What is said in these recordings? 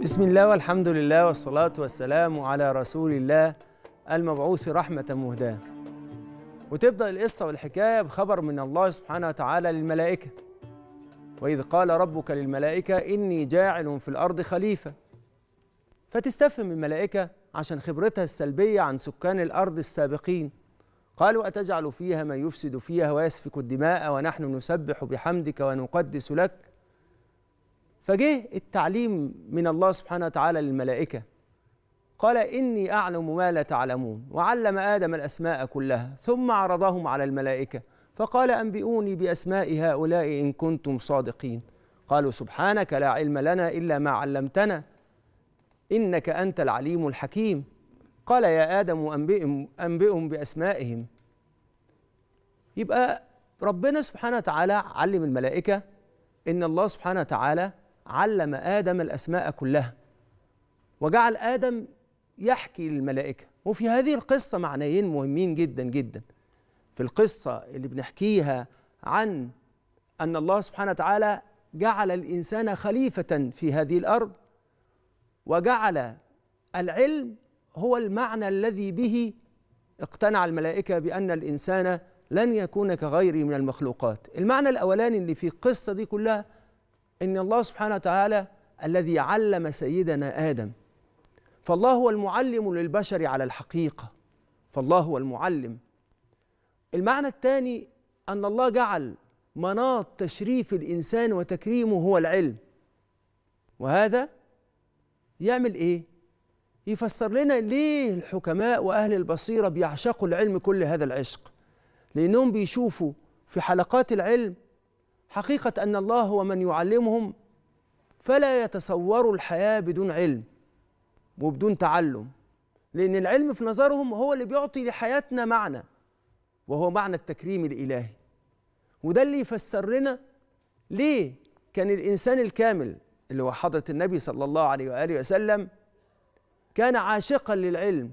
بسم الله والحمد لله والصلاة والسلام على رسول الله المبعوث رحمة مهداة وتبدأ القصة والحكاية بخبر من الله سبحانه وتعالى للملائكة وإذ قال ربك للملائكة إني جاعل في الأرض خليفة فتستفهم الملائكة عشان خبرتها السلبية عن سكان الأرض السابقين قالوا أتجعل فيها من يفسد فيها ويسفك الدماء ونحن نسبح بحمدك ونقدس لك فجه التعليم من الله سبحانه وتعالى للملائكة قال إني أعلم ما لا تعلمون وعلم آدم الأسماء كلها ثم عرضهم على الملائكة فقال أنبئوني بأسماء هؤلاء إن كنتم صادقين قالوا سبحانك لا علم لنا إلا ما علمتنا إنك أنت العليم الحكيم قال يا آدم أنبئهم, أنبئهم بأسمائهم يبقى ربنا سبحانه وتعالى علم الملائكة إن الله سبحانه وتعالى علم آدم الأسماء كلها وجعل آدم يحكي للملائكة وفي هذه القصة معنيين مهمين جدا جدا في القصة اللي بنحكيها عن أن الله سبحانه وتعالى جعل الإنسان خليفة في هذه الأرض وجعل العلم هو المعنى الذي به اقتنع الملائكة بأن الإنسان لن يكون كغيره من المخلوقات المعنى الأولاني اللي في القصة دي كلها إن الله سبحانه وتعالى الذي علم سيدنا آدم فالله هو المعلم للبشر على الحقيقة فالله هو المعلم المعنى الثاني أن الله جعل مناط تشريف الإنسان وتكريمه هو العلم وهذا يعمل إيه؟ يفسر لنا ليه الحكماء وأهل البصيرة بيعشقوا العلم كل هذا العشق لأنهم بيشوفوا في حلقات العلم حقيقة أن الله هو من يعلمهم فلا يتصوروا الحياة بدون علم وبدون تعلم لأن العلم في نظرهم هو اللي بيعطي لحياتنا معنى وهو معنى التكريم الإلهي وده اللي يفسر لنا ليه كان الإنسان الكامل اللي هو حضرة النبي صلى الله عليه وآله وسلم كان عاشقا للعلم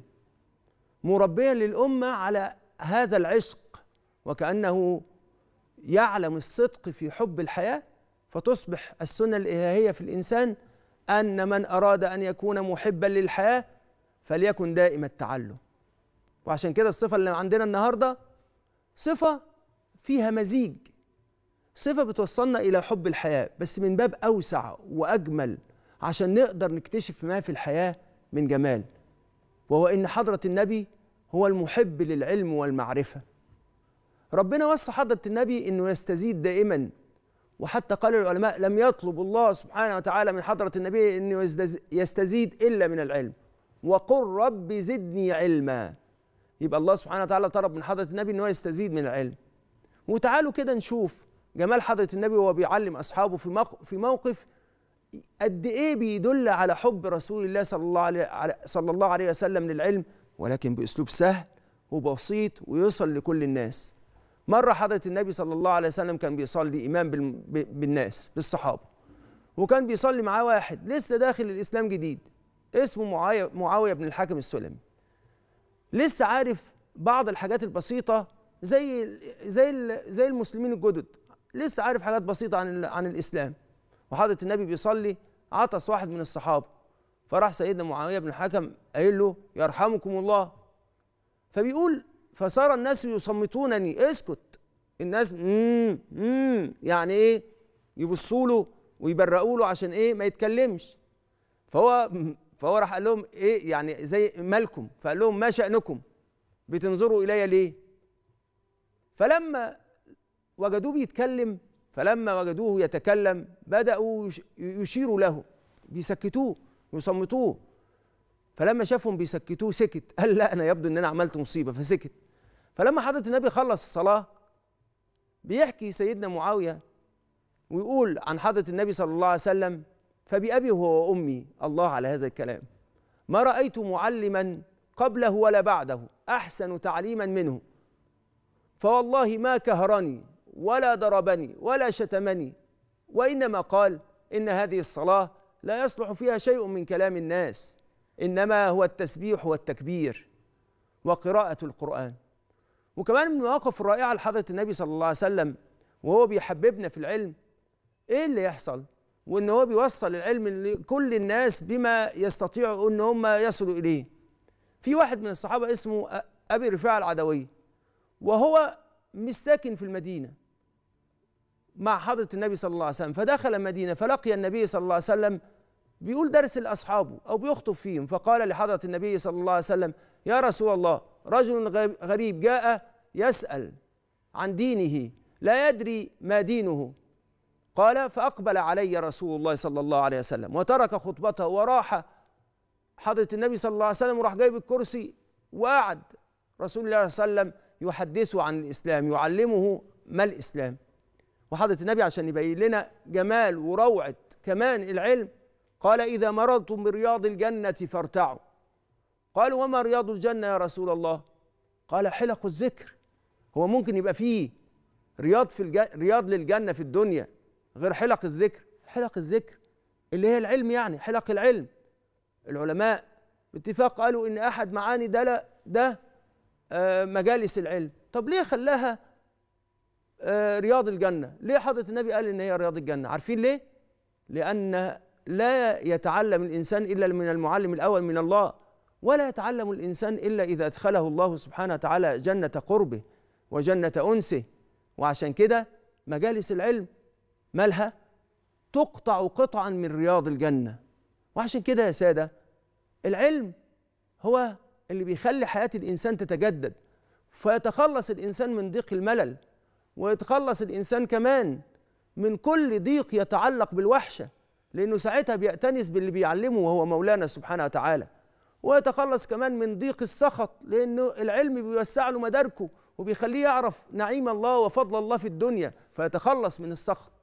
مربيا للأمة على هذا العشق وكأنه يعلم الصدق في حب الحياة فتصبح السنة الإلهية في الإنسان أن من أراد أن يكون محبا للحياة فليكن دائم التعلم وعشان كده الصفة اللي عندنا النهاردة صفة فيها مزيج صفة بتوصلنا إلى حب الحياة بس من باب أوسع وأجمل عشان نقدر نكتشف ما في الحياة من جمال وهو إن حضرة النبي هو المحب للعلم والمعرفة ربنا وصى حضرة النبي إنه يستزيد دائما وحتى قال العلماء لم يطلب الله سبحانه وتعالى من حضرة النبي إنه يستزيد إلا من العلم وقل رب زدني علما يبقى الله سبحانه وتعالى طلب من حضرة النبي إنه يستزيد من العلم وتعالوا كده نشوف جمال حضرة النبي وهو بيعلم أصحابه في موقف, في موقف قد إيه بيدل على حب رسول الله صلى الله عليه صلى الله عليه وسلم للعلم ولكن بأسلوب سهل وبسيط ويوصل لكل الناس مرة حضرة النبي صلى الله عليه وسلم كان بيصلي إمام بالناس بالصحابة وكان بيصلي معاه واحد لسه داخل الإسلام جديد اسمه معاوية, معاوية بن الحكم السلمي لسه عارف بعض الحاجات البسيطة زي زي زي المسلمين الجدد لسه عارف حاجات بسيطة عن عن الإسلام وحضرة النبي بيصلي عطس واحد من الصحابة فراح سيدنا معاوية بن الحكم قايل له يرحمكم الله فبيقول فصار الناس يصمتونني اسكت الناس مم مم يعني ايه يبصوا له ويبرقوا له عشان ايه ما يتكلمش فهو فهو راح قال لهم ايه يعني زي مالكم فقال لهم ما شأنكم بتنظروا الي ليه فلما وجدوه بيتكلم فلما وجدوه يتكلم بدأوا يشيروا له بيسكتوه يصمتوه فلما شافهم بيسكتوه سكت قال لا انا يبدو ان انا عملت مصيبه فسكت فلما حضرة النبي خلص الصلاه بيحكي سيدنا معاويه ويقول عن حضرة النبي صلى الله عليه وسلم فبأبي هو وأمي الله على هذا الكلام ما رأيت معلما قبله ولا بعده أحسن تعليما منه فوالله ما كهرني ولا ضربني ولا شتمني وإنما قال إن هذه الصلاة لا يصلح فيها شيء من كلام الناس انما هو التسبيح والتكبير وقراءه القران وكمان من المواقف الرائعه لحضره النبي صلى الله عليه وسلم وهو بيحببنا في العلم ايه اللي يحصل وان هو بيوصل العلم لكل الناس بما يستطيعوا ان هم يصلوا اليه في واحد من الصحابه اسمه ابي رفاعه العدوي وهو مش ساكن في المدينه مع حضره النبي صلى الله عليه وسلم فدخل المدينه فلقي النبي صلى الله عليه وسلم بيقول درس لاصحابه او بيخطب فيهم فقال لحضره النبي صلى الله عليه وسلم يا رسول الله رجل غريب جاء يسال عن دينه لا يدري ما دينه قال فأقبل علي رسول الله صلى الله عليه وسلم وترك خطبته وراح حضرة النبي صلى الله عليه وسلم وراح جايب الكرسي وقعد رسول الله صلى الله عليه وسلم يحدثه عن الإسلام يعلمه ما الإسلام وحضرة النبي عشان يبين لنا جمال وروعة كمان العلم قال إذا مرضتم برياض الجنة فارتعوا قالوا وما رياض الجنة يا رسول الله قال حلق الذكر هو ممكن يبقى فيه رياض في الج... رياض للجنة في الدنيا غير حلق الذكر حلق الذكر اللي هي العلم يعني حلق العلم العلماء باتفاق قالوا ان احد معاني ده لا ده آه مجالس العلم طب ليه خلاها آه رياض الجنه ليه حضره النبي قال ان هي رياض الجنه عارفين ليه لان لا يتعلم الانسان الا من المعلم الاول من الله ولا يتعلم الانسان الا اذا ادخله الله سبحانه وتعالى جنه قربه وجنه انسه وعشان كده مجالس العلم مالها تقطع قطعا من رياض الجنة وعشان كده يا سادة العلم هو اللي بيخلي حياة الإنسان تتجدد فيتخلص الإنسان من ضيق الملل ويتخلص الإنسان كمان من كل ضيق يتعلق بالوحشة لأنه ساعتها بيأتنس باللي بيعلمه وهو مولانا سبحانه وتعالى ويتخلص كمان من ضيق السخط لأنه العلم بيوسع له مداركه وبيخليه يعرف نعيم الله وفضل الله في الدنيا فيتخلص من السخط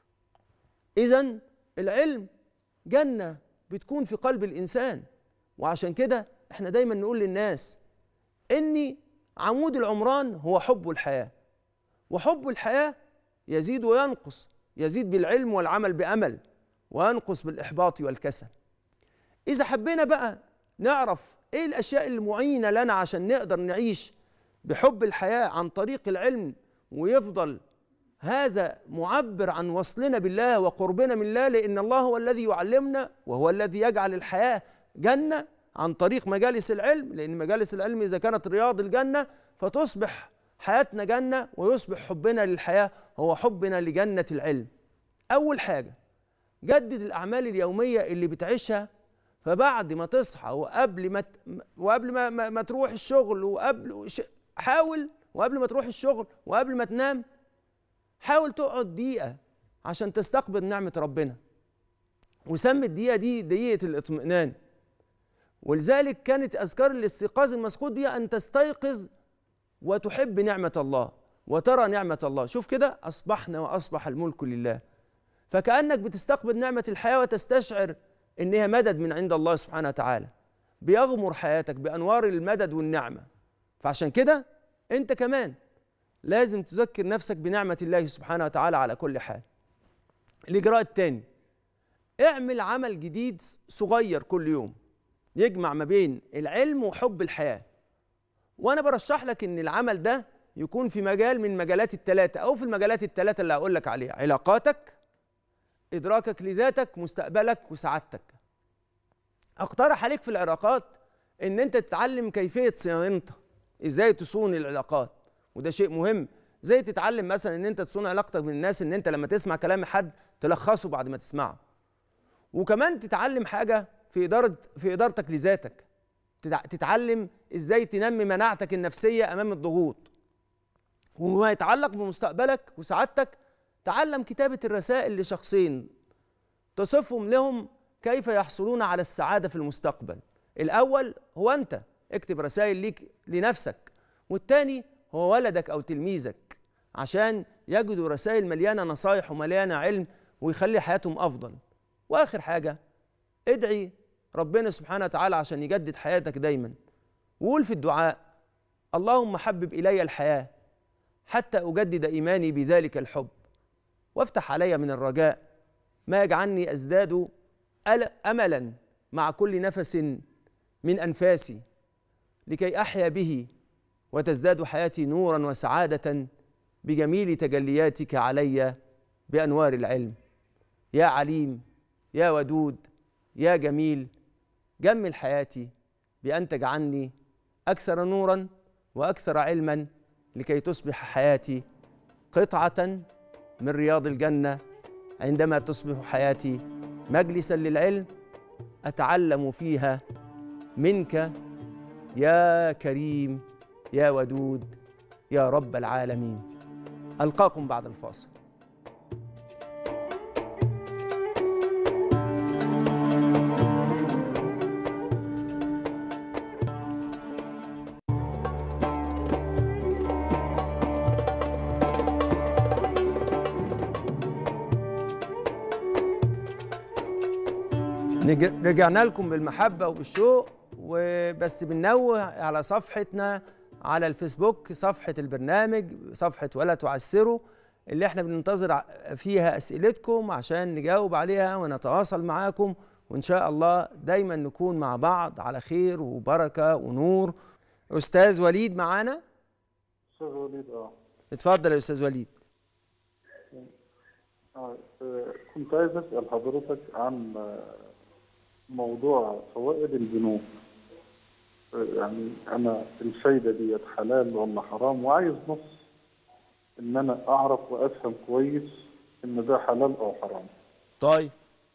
إذا العلم جنة بتكون في قلب الإنسان وعشان كده احنا دايما نقول للناس إني عمود العمران هو حب الحياة وحب الحياة يزيد وينقص يزيد بالعلم والعمل بأمل وينقص بالإحباط والكسل إذا حبينا بقى نعرف إيه الأشياء المعينة لنا عشان نقدر نعيش بحب الحياة عن طريق العلم ويفضل هذا معبر عن وصلنا بالله وقربنا من الله لأن الله هو الذي يعلمنا وهو الذي يجعل الحياة جنة عن طريق مجالس العلم لأن مجالس العلم إذا كانت رياض الجنة فتصبح حياتنا جنة ويصبح حبنا للحياة هو حبنا لجنة العلم أول حاجة جدد الأعمال اليومية اللي بتعيشها فبعد ما تصحى وقبل ما وقبل ما, ما, ما تروح الشغل وقبل حاول وقبل ما تروح الشغل وقبل ما تنام حاول تقعد دقيقة عشان تستقبل نعمة ربنا وسمي الدقيقة دي دقيقة الاطمئنان ولذلك كانت أذكار الاستيقاظ المسقود بها أن تستيقظ وتحب نعمة الله وترى نعمة الله شوف كده أصبحنا وأصبح الملك لله فكأنك بتستقبل نعمة الحياة وتستشعر إنها مدد من عند الله سبحانه وتعالى بيغمر حياتك بأنوار المدد والنعمة فعشان كده أنت كمان لازم تذكر نفسك بنعمة الله سبحانه وتعالى على كل حال الإجراء الثاني اعمل عمل جديد صغير كل يوم يجمع ما بين العلم وحب الحياة وأنا برشح لك إن العمل ده يكون في مجال من مجالات الثلاثة أو في المجالات الثلاثة اللي هقول لك عليها علاقاتك إدراكك لذاتك مستقبلك وسعادتك أقترح عليك في العلاقات إن أنت تتعلم كيفية صيانتها إزاي تصون العلاقات وده شيء مهم زي تتعلم مثلا ان انت تصون علاقتك بالناس ان انت لما تسمع كلام حد تلخصه بعد ما تسمعه وكمان تتعلم حاجه في اداره في ادارتك لذاتك تتعلم ازاي تنمي مناعتك النفسيه امام الضغوط وما يتعلق بمستقبلك وسعادتك تعلم كتابه الرسائل لشخصين تصفهم لهم كيف يحصلون على السعاده في المستقبل الاول هو انت اكتب رسائل ليك لنفسك والتاني هو ولدك أو تلميذك عشان يجدوا رسائل مليانة نصايح ومليانة علم ويخلي حياتهم أفضل وآخر حاجة ادعي ربنا سبحانه وتعالى عشان يجدد حياتك دايما وقول في الدعاء اللهم حبب إلي الحياة حتى أجدد إيماني بذلك الحب وافتح علي من الرجاء ما يجعلني أزداد أملا مع كل نفس من أنفاسي لكي أحيا به وتزداد حياتي نورا وسعاده بجميل تجلياتك علي بانوار العلم يا عليم يا ودود يا جميل جمل حياتي بأن تجعلني أكثر نورا وأكثر علما لكي تصبح حياتي قطعة من رياض الجنة عندما تصبح حياتي مجلسا للعلم أتعلم فيها منك يا كريم يا ودود يا رب العالمين ألقاكم بعد الفاصل نج- رجعنا لكم بالمحبة وبالشوق وبس بننوه على صفحتنا على الفيسبوك صفحة البرنامج صفحة ولا تعسروا اللي احنا بننتظر ع- فيها أسئلتكم عشان نجاوب عليها ونتواصل معاكم وإن شاء الله دايما نكون مع بعض على خير وبركة ونور أستاذ وليد معانا استاذ وليد اه اتفضل يا أستاذ وليد آه، آه، كنت عايز اسال حضرتك عن آه، موضوع فوائد البنوك آه، يعني انا الفايده ديت حلال ولا حرام وعايز نص ان انا اعرف وافهم كويس ان ده حلال او حرام طيب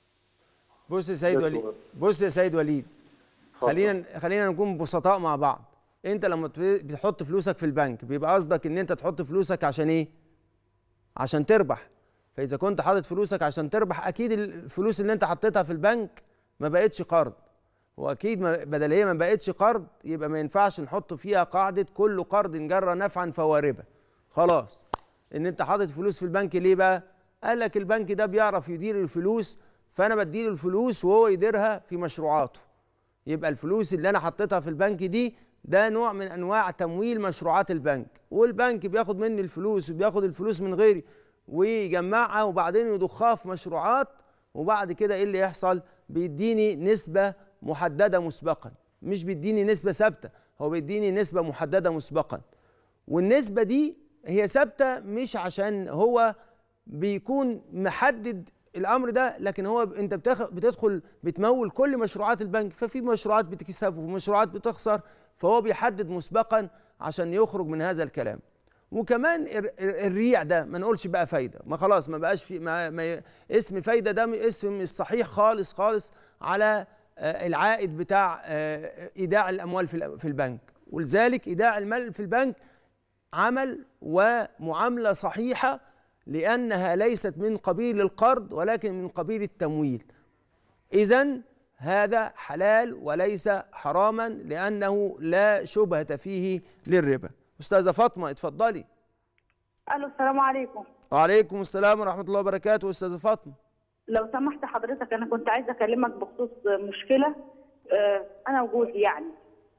بص يا سيد ده وليد سؤال. بص يا سيد وليد اتفضل. خلينا خلينا نكون بسطاء مع بعض انت لما بت- بتحط فلوسك في البنك بيبقى قصدك ان انت تحط فلوسك عشان ايه عشان تربح فاذا كنت حاطط فلوسك عشان تربح اكيد الفلوس اللي انت حطيتها في البنك ما بقتش قرض واكيد ما بدل هي ما بقتش قرض يبقى ما ينفعش نحط فيها قاعده كل قرض جرى نفعا فهو ربا خلاص ان انت حاطط فلوس في البنك ليه بقى قال لك البنك ده بيعرف يدير الفلوس فانا بديله الفلوس وهو يديرها في مشروعاته يبقى الفلوس اللي انا حطيتها في البنك دي ده نوع من انواع تمويل مشروعات البنك والبنك بياخد مني الفلوس وبياخد الفلوس من غيري ويجمعها وبعدين يضخها في مشروعات وبعد كده ايه اللي يحصل بيديني نسبة محددة مسبقا مش بيديني نسبة ثابتة هو بيديني نسبة محددة مسبقا والنسبة دي هي ثابتة مش عشان هو بيكون محدد الامر ده لكن هو انت بتاخ- بتدخل بتمول كل مشروعات البنك ففي مشروعات بتكسب ومشروعات بتخسر فهو بيحدد مسبقا عشان يخرج من هذا الكلام وكمان ال- ال- الريع ده ما نقولش بقى فايده ما خلاص ما بقاش في ما ما ي- اسم فايده ده م- اسم مش صحيح خالص خالص على آه، العائد بتاع آه، ايداع الاموال في ال- في البنك ولذلك ايداع المال في البنك عمل ومعامله صحيحه لانها ليست من قبيل القرض ولكن من قبيل التمويل اذا هذا حلال وليس حراما لانه لا شبهه فيه للربا استاذه فاطمه اتفضلي الو السلام عليكم وعليكم السلام ورحمه الله وبركاته استاذه فاطمه لو سمحت حضرتك انا كنت عايزه اكلمك بخصوص مشكله آه، انا وجوزي يعني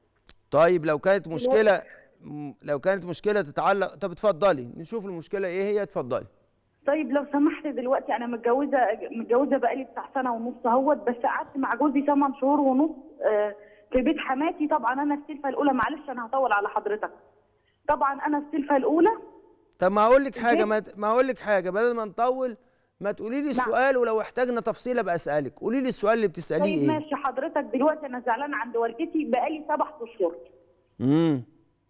طيب لو كانت مشكله م- لو كانت مشكله تتعلق طب اتفضلي نشوف المشكله ايه هي اتفضلي طيب لو سمحت دلوقتي انا متجوزه متجوزه بقالي بتاع سنه ونص اهوت بس قعدت مع جوزي 8 شهور ونص آه، في بيت حماتي طبعا انا السلفه الاولى معلش انا هطول على حضرتك طبعا انا السلفه الاولى طب ما اقول لك حاجه ليه؟ ما ما اقول لك حاجه بدل ما نطول ما تقولي لي السؤال ولو احتاجنا تفصيل ابقى اسالك قولي لي السؤال اللي بتساليه طيب ايه ماشي حضرتك دلوقتي انا زعلانه عند والدتي بقالي سبع اشهر امم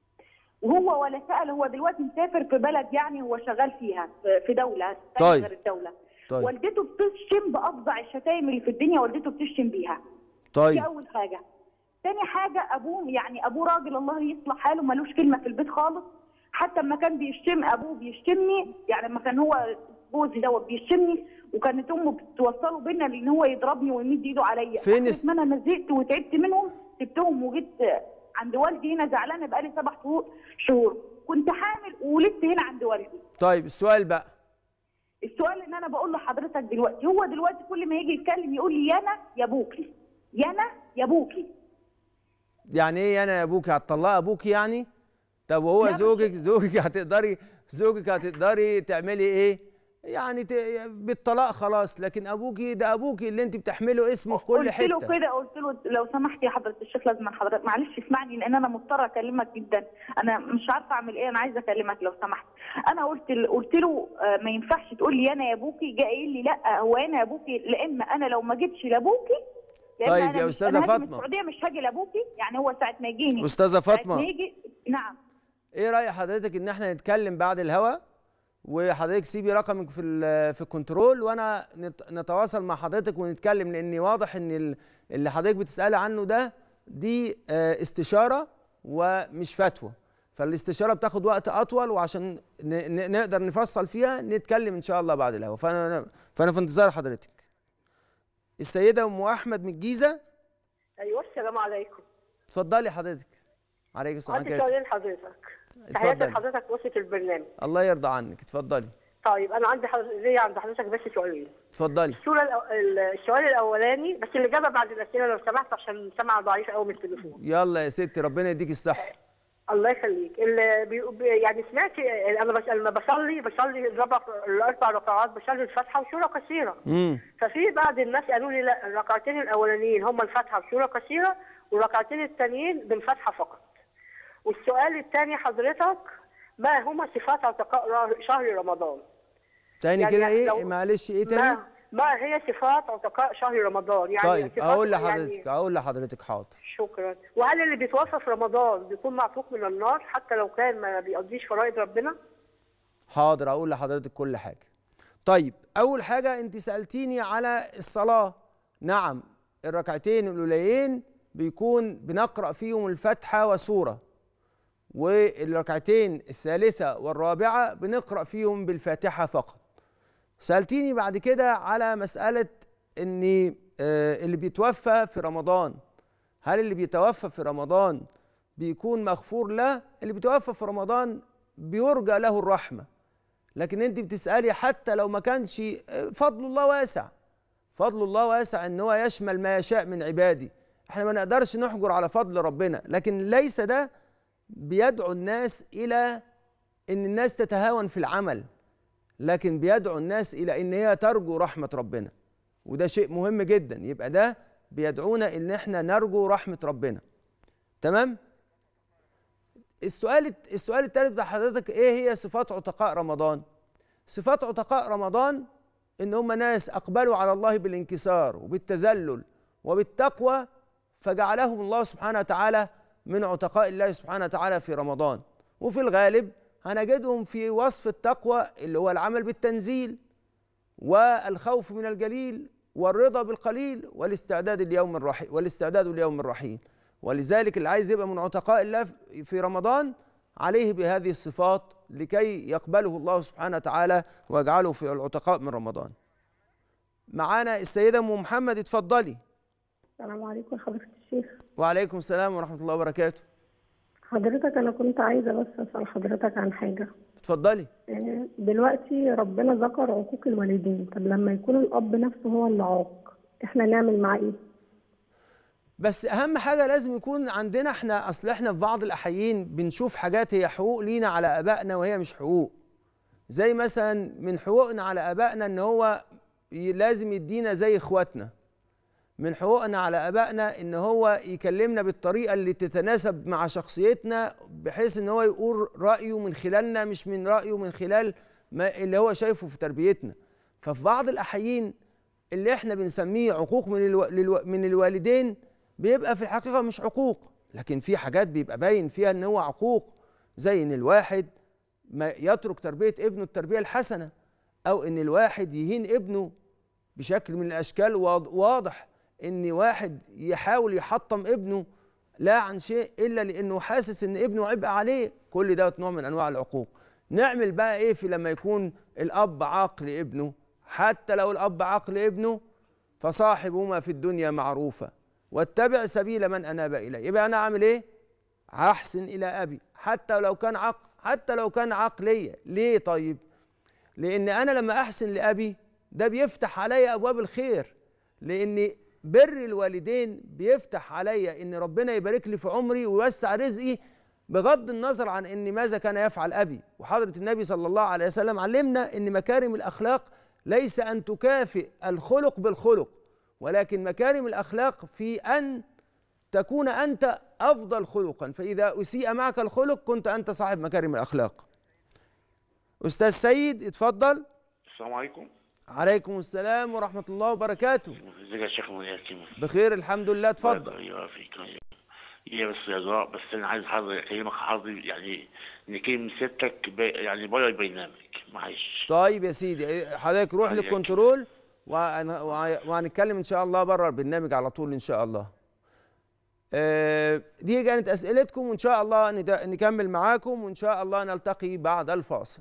وهو ولا سأل هو دلوقتي مسافر في بلد يعني هو شغال فيها في- في دولة تانية طيب. غير الدولة طيب. والدته بتشتم بأفظع الشتايم اللي في الدنيا والدته بتشتم بيها دي طيب أول حاجة تاني حاجة أبوه يعني أبوه راجل الله يصلح حاله ملوش كلمة في البيت خالص حتى لما كان بيشتم أبوه بيشتمني يعني لما كان هو جوزي دوت بيشتمني وكانت أمه بتوصله بينا لأن هو يضربني ويمد إيده عليا فين لحد الس- ما أنا زهقت وتعبت منهم سبتهم وجيت عند والدي هنا زعلانة بقالي سبع شهور شهور كنت حامل وولدت هنا عند والدي طيب السؤال بقى السؤال ان انا بقول لحضرتك دلوقتي هو دلوقتي كل ما يجي يتكلم يقول لي يانا يا ابوكي يانا يا ابوكي يعني ايه انا يا ابوكي هتطلقي ابوكي يعني طب وهو لا، بس- زوجك زوجك هتقدري زوجك هتقدري تعملي ايه يعني ت- بالطلاق خلاص لكن ابوكي ده ابوكي اللي انت بتحمله اسمه في كل قلت له حته كده قلت له لو سمحت يا حضره الشيخ لازم حضرتك معلش اسمعني لان انا مضطره اكلمك جدا انا مش عارفه اعمل ايه انا عايزه اكلمك لو سمحت انا قلت ل- قلت له آه، ما ينفعش تقول لي انا يا ابوكي جاي قايل لي لا هو انا يا ابوكي لا اما انا لو ما جيتش لابوكي لأن طيب أنا يا مش- أستاذة أنا هاجي من فاطمة. السعوديه مش هاجي لابوكي يعني هو ساعه ما يجيني استاذه ساعة ما فاطمه يجي نعم ايه راي حضرتك ان احنا نتكلم بعد الهوا وحضرتك سيبي رقمك في ال- في الكنترول وانا نت- نتواصل مع حضرتك ونتكلم لان واضح ان ال- اللي حضرتك بتسالي عنه ده دي آه، استشاره ومش فتوى فالاستشاره بتاخد وقت اطول وعشان ن- ن- نقدر نفصل فيها نتكلم ان شاء الله بعد الهوا فانا فانا في انتظار حضرتك السيده ام احمد من الجيزه ايوه السلام عليكم اتفضلي حضرتك عليك السلام عندي عليكم سؤالين لحضرتك تحياتي اتفضلي لحضرتك وسط البرنامج الله يرضى عنك اتفضلي طيب انا عندي حضرتك ليا عند حضرتك بس سؤالين اتفضلي السؤال الأو... السؤال الاولاني بس الاجابه بعد الاسئله لو سمحت عشان سمع ضعيف قوي من التليفون يلا يا ستي ربنا يديك الصحة الله يخليك اللي بي... بي- يعني سمعت انا بس... لما بصلي بصلي الربع الاربع ركعات بصلي الفاتحه وسوره قصيره امم ففي بعض الناس قالوا لي لا الركعتين الاولانيين هم الفاتحه بسوره قصيره والركعتين التانيين بالفاتحه فقط والسؤال الثاني حضرتك ما هما صفات اعتقاء ر- شهر رمضان تاني يعني كده ايه لو- معلش ايه تاني ما ما هي صفات اعتقاء شهر رمضان يعني طيب صفات اقول لحضرتك يعني اقول لحضرتك حاضر شكرا وهل اللي بيتوفى في رمضان بيكون معتوق من النار حتى لو كان ما بيقضيش فرائض ربنا حاضر اقول لحضرتك كل حاجة طيب اول حاجة انت سألتيني على الصلاة نعم الركعتين الاوليين بيكون بنقرأ فيهم الفاتحة وسورة والركعتين الثالثة والرابعة بنقرأ فيهم بالفاتحة فقط سألتيني بعد كده على مسألة ان آه، اللي بيتوفى في رمضان هل اللي بيتوفى في رمضان بيكون مغفور له اللي بيتوفى في رمضان بيرجى له الرحمة لكن انت بتسألي حتى لو ما كانش آه، فضل الله واسع فضل الله واسع ان هو يشمل ما يشاء من عباده احنا ما نقدرش نحجر على فضل ربنا لكن ليس ده بيدعو الناس الى ان الناس تتهاون في العمل لكن بيدعو الناس الى ان هي ترجو رحمه ربنا وده شيء مهم جدا يبقى ده بيدعونا ان احنا نرجو رحمه ربنا تمام السؤال السؤال الثالث بتاع حضرتك ايه هي صفات عتقاء رمضان صفات عتقاء رمضان ان هم ناس اقبلوا على الله بالانكسار وبالتذلل وبالتقوى فجعلهم الله سبحانه وتعالى من عتقاء الله سبحانه وتعالى في رمضان وفي الغالب هنجدهم في وصف التقوى اللي هو العمل بالتنزيل والخوف من الجليل والرضا بالقليل والاستعداد اليوم الرحيل والاستعداد اليوم الرحيل ولذلك اللي عايز يبقى من عتقاء الله في رمضان عليه بهذه الصفات لكي يقبله الله سبحانه وتعالى ويجعله في العتقاء من رمضان معانا السيدة أم محمد اتفضلي السلام عليكم حضرتك الشيخ وعليكم السلام ورحمة الله وبركاته حضرتك أنا كنت عايزة بس أسأل حضرتك عن حاجة اتفضلي آه، دلوقتي ربنا ذكر عقوق الوالدين طب لما يكون الأب نفسه هو اللي عاق إحنا نعمل معاه إيه؟ بس اهم حاجه لازم يكون عندنا احنا اصل احنا في بعض الاحيين بنشوف حاجات هي حقوق لينا على ابائنا وهي مش حقوق زي مثلا من حقوقنا على ابائنا ان هو ي- لازم يدينا زي اخواتنا من حقوقنا على ابائنا ان هو يكلمنا بالطريقه اللي تتناسب مع شخصيتنا بحيث ان هو يقول رايه من خلالنا مش من رايه من خلال ما اللي هو شايفه في تربيتنا ففي بعض الاحيين اللي احنا بنسميه عقوق من الو... للو... من الوالدين بيبقى في الحقيقه مش عقوق لكن في حاجات بيبقى باين فيها ان هو عقوق زي ان الواحد ما يترك تربيه ابنه التربيه الحسنه او ان الواحد يهين ابنه بشكل من الاشكال واض- واضح ان واحد يحاول يحطم ابنه لا عن شيء الا لانه حاسس ان ابنه عبء عليه كل ده نوع من انواع العقوق نعمل بقى ايه في لما يكون الاب عاق لابنه حتى لو الاب عاق لابنه فصاحبهما في الدنيا معروفه واتبع سبيل من اناب اليه يبقى انا اعمل ايه احسن الى ابي حتى لو كان عق حتى لو كان عاق ليا ليه طيب لان انا لما احسن لابي ده بيفتح عليا ابواب الخير لان بر الوالدين بيفتح عليا ان ربنا يبارك لي في عمري ويوسع رزقي بغض النظر عن ان ماذا كان يفعل ابي وحضره النبي صلى الله عليه وسلم علمنا ان مكارم الاخلاق ليس ان تكافئ الخلق بالخلق ولكن مكارم الاخلاق في ان تكون انت افضل خلقا فاذا اسيء معك الخلق كنت انت صاحب مكارم الاخلاق استاذ سيد اتفضل السلام عليكم عليكم السلام ورحمه الله وبركاته ازيك يا شيخ مياسين بخير الحمد لله اتفضل ايوه فيك هي بس يا دعاء بس انا عايز حضرتك اكلمك حضرتك يعني نكلم ستك ب... يعني بره البرنامج معلش طيب يا سيدي حضرتك روح عليك. للكنترول وهن- وه- وهنتكلم ان شاء الله بره البرنامج على طول ان شاء الله آه، دي كانت اسئلتكم وان شاء الله ند- نكمل معاكم وان شاء الله نلتقي بعد الفاصل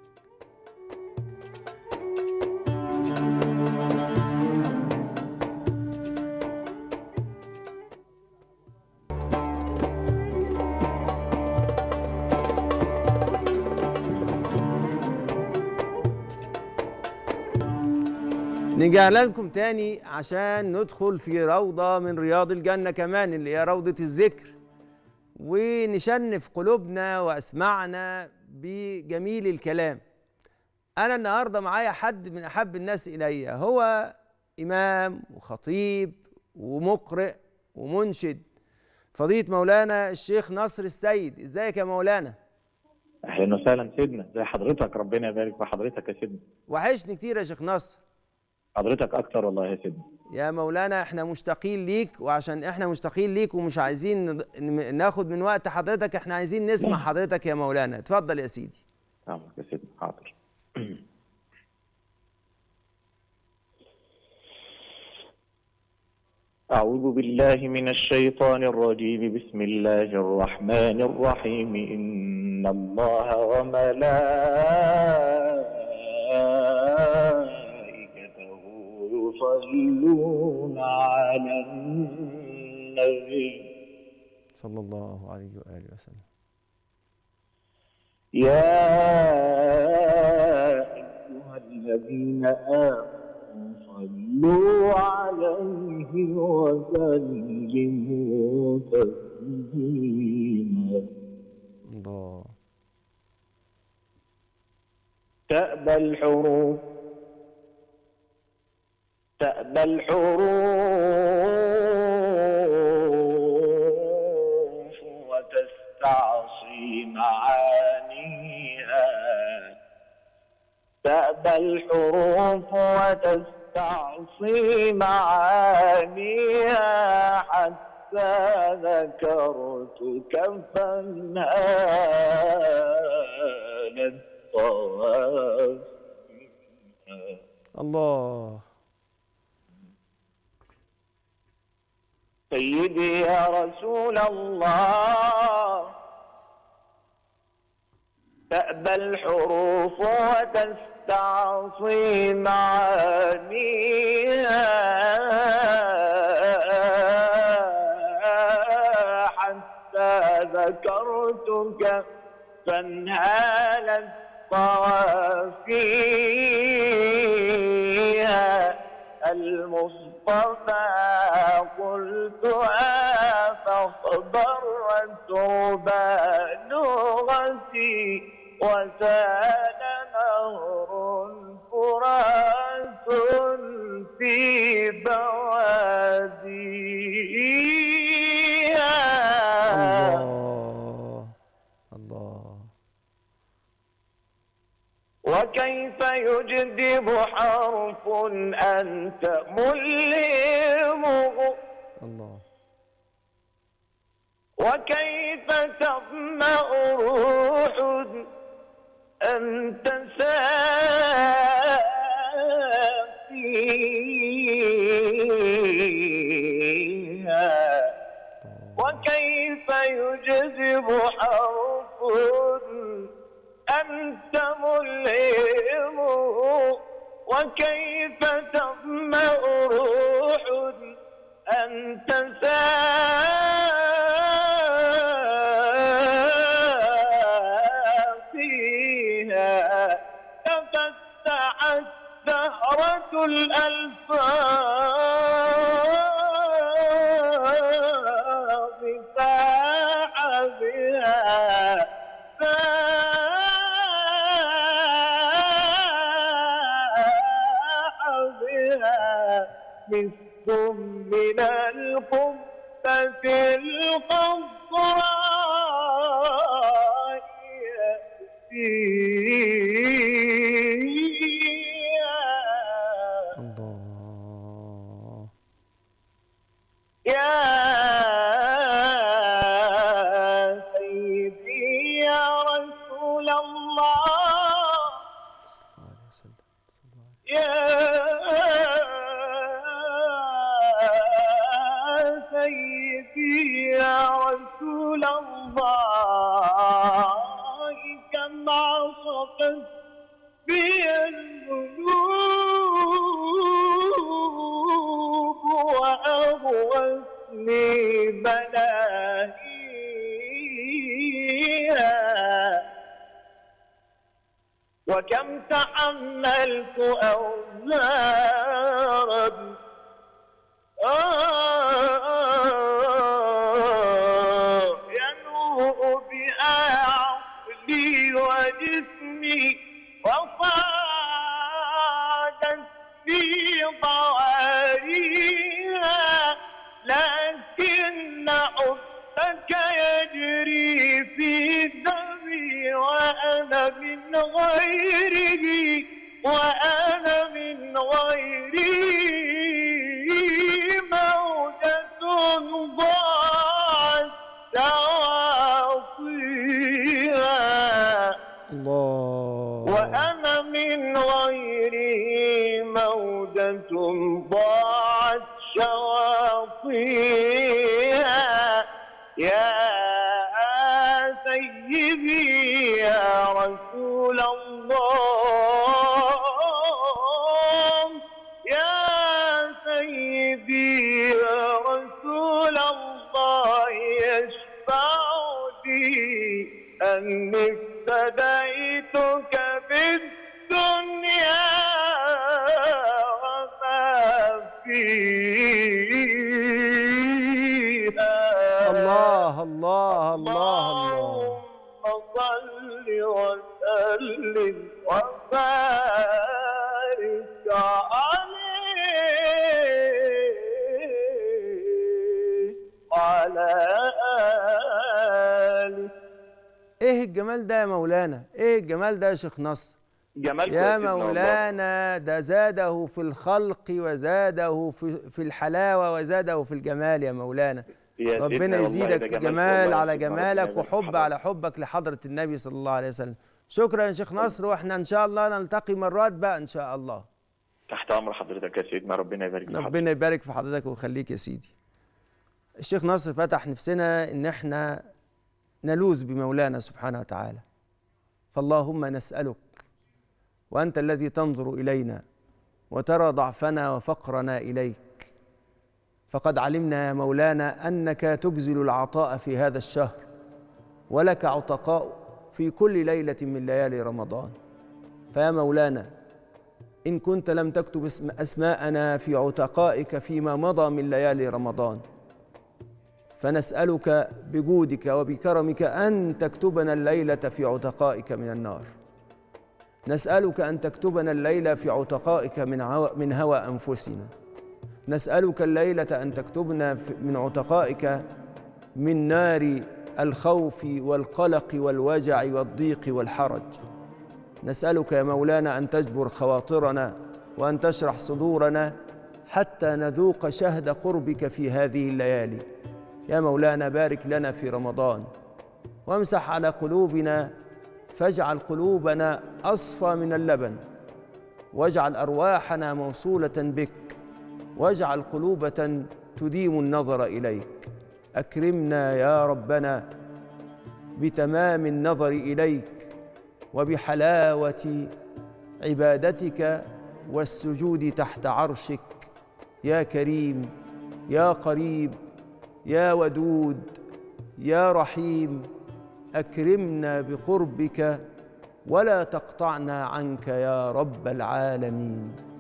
نرجع لكم تاني عشان ندخل في روضة من رياض الجنة كمان اللي هي روضة الذكر ونشنف قلوبنا وأسمعنا بجميل الكلام أنا النهاردة معايا حد من أحب الناس إلي هو إمام وخطيب ومقرئ ومنشد فضيلة مولانا الشيخ نصر السيد ازيك يا مولانا اهلا وسهلا سيدنا زي حضرتك ربنا يبارك في حضرتك يا سيدنا وحشني كتير يا شيخ نصر حضرتك اكتر والله يا سيدنا يا مولانا احنا مشتاقين ليك وعشان احنا مشتاقين ليك ومش عايزين ند- ن- ناخد من وقت حضرتك احنا عايزين نسمع حضرتك يا مولانا اتفضل يا سيدي امرك يا سيدنا حاضر أعوذ بالله من الشيطان الرجيم بسم الله الرحمن الرحيم إن الله وملائكته يصلون على النبي صلى الله عليه واله وسلم يا أيها الذين آمنوا صلوا عليه وسلموا تسليما الله تأبى الحروف تأبى الحروف وتستعصي معانيها تأبى الحروف وتستعصي معانيها حتى ذكرتك فانهالت طوافيها الله سيدي يا رسول الله تأبى الحروف وتستعصي معانيها حتى ذكرتك فانهالت طوافيها المصطفى قلتها فاخضرت ربى لغتي وسال نهر فرات في بواديها الله الله وكيف يجذب حرف أنت ملهمه الله وكيف تظمأ روح أنت ساقيها وكيف يجذب حرف أنت ملهمه وكيف تظمأ روح أنت ساقيها تفتحت سهرة الألفاظ فاح بها لبستم من القبة الخضراء يأتيها الله يا سيدي يا رسول الله صلى الله عليه وسلم صلى الله عليه يا سيدي يا رسول الله كم عصفت بي الذنوب وأغوتني بلاهيها وكم تحملت أوزارا آه ينوء بها عقلي وجسمي وصادت في ضواريها لكن حبك يجري في دمي وأنا من غيره وأنا من غيره موجة ضاعت تعاصيها الله وأنا من غيره مودة ضاعت شواطيها يا سيدي يا رسول الله يا سيدي يا رسول الله يشفع لي أني افتديتك بالدنيا وما فيها الله الله الله الله اللهم صل وسلم وبارك عليه وعلى آله ايه الجمال ده يا مولانا ايه الجمال ده يا شيخ نصر جمال يا مولانا ده زاده في الخلق وزاده في, في الحلاوة وزاده في الجمال يا مولانا ربنا يزيدك جمال على جمالك وحب على حبك لحضرة النبي صلى الله عليه وسلم شكرا يا شيخ نصر واحنا ان شاء الله نلتقي مرات بقى ان شاء الله تحت امر حضرتك يا سيدنا ربنا يبارك في حضرتك ربنا يبارك في حضرتك ويخليك يا سيدي الشيخ نصر فتح نفسنا ان احنا نلوذ بمولانا سبحانه وتعالى فاللهم نسألك وأنت الذي تنظر إلينا وترى ضعفنا وفقرنا إليك فقد علمنا يا مولانا أنك تجزل العطاء في هذا الشهر ولك عتقاء في كل ليلة من ليالي رمضان فيا مولانا إن كنت لم تكتب اسم أسماءنا في عتقائك فيما مضى من ليالي رمضان فنسألك بجودك وبكرمك أن تكتبنا الليلة في عتقائك من النار نسألك أن تكتبنا الليلة في عتقائك من هوى, من هوى أنفسنا نسألك الليلة أن تكتبنا في- من عتقائك من نار الخوف والقلق والوجع والضيق والحرج نسألك يا مولانا أن تجبر خواطرنا وأن تشرح صدورنا حتى نذوق شهد قربك في هذه الليالي يا مولانا بارك لنا في رمضان وامسح على قلوبنا فاجعل قلوبنا أصفى من اللبن واجعل أرواحنا موصولة بك واجعل قلوبة تديم النظر إليك أكرمنا يا ربنا بتمام النظر إليك وبحلاوة عبادتك والسجود تحت عرشك يا كريم يا قريب يا ودود يا رحيم اكرمنا بقربك ولا تقطعنا عنك يا رب العالمين